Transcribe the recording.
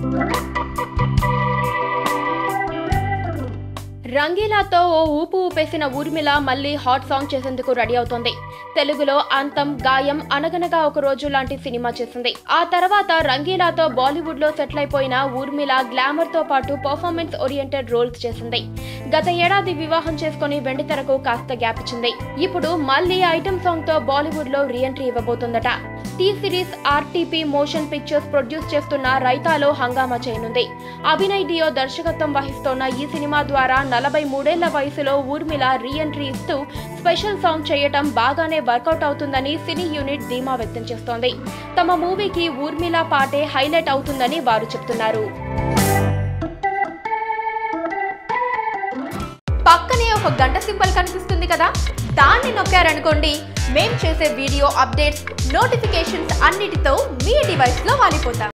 రంగీలాతో ఓ ఊపు ఊపేసిన ఊర్మిళ మళ్ళీ hot song చేసేందుకు రెడీ అవుతోంది తెలుగులో అంతం గాయం అనగనగా ఒక రోజు లాంటి సినిమా చేసింది ఆ తర్వాత రంగీలాతో బాలీవుడ్ లో సెటిల్ అయిపోయిన ఊర్మిళ గ్లామర్ తో పాటు పర్ఫార్మెన్స్ ఓరియంటెడ్ రోల్స్ చేసింది గత ఏడాది వివాహం చేసుకుని వెండితెరకు కాస్త గ్యాప్ ఇచ్చింది ఇప్పుడు మళ్ళీ ఐటమ్ సాంగ్ తో బాలీవుడ్ లో రీఎంట్రీ ఇవ్వబోతుందట T Series RTP motion pictures produce చేస్తున్న రైతాలో హంగామా చేయనుంది అభినయ్ డియో దర్శకత్వం వహిస్తోన్న ఈ సినిమా ద్వారా నలభై మూడేళ్ల వయసులో ఊర్మిళ రీఎంట్రీ ఇస్తూ స్పెషల్ సాంగ్ చేయటం బాగానే వర్కౌట్ అవుతుందని సినీ యూనిట్ ధీమా వ్యక్తం చేస్తోంది తమ మూవీకి ఊర్మిళ పాటే హైలైట్ అవుతుందని వారు చెప్తున్నారు పక్కనే ఒక గంట సింబల్ కనిపిస్తుంది కదా దాన్ని నొక్కారనుకోండి మేం చేసే వీడియో అప్డేట్స్ నోటిఫికేషన్స్ అన్నిటితో మీ డివైస్లో వాలిపోతాం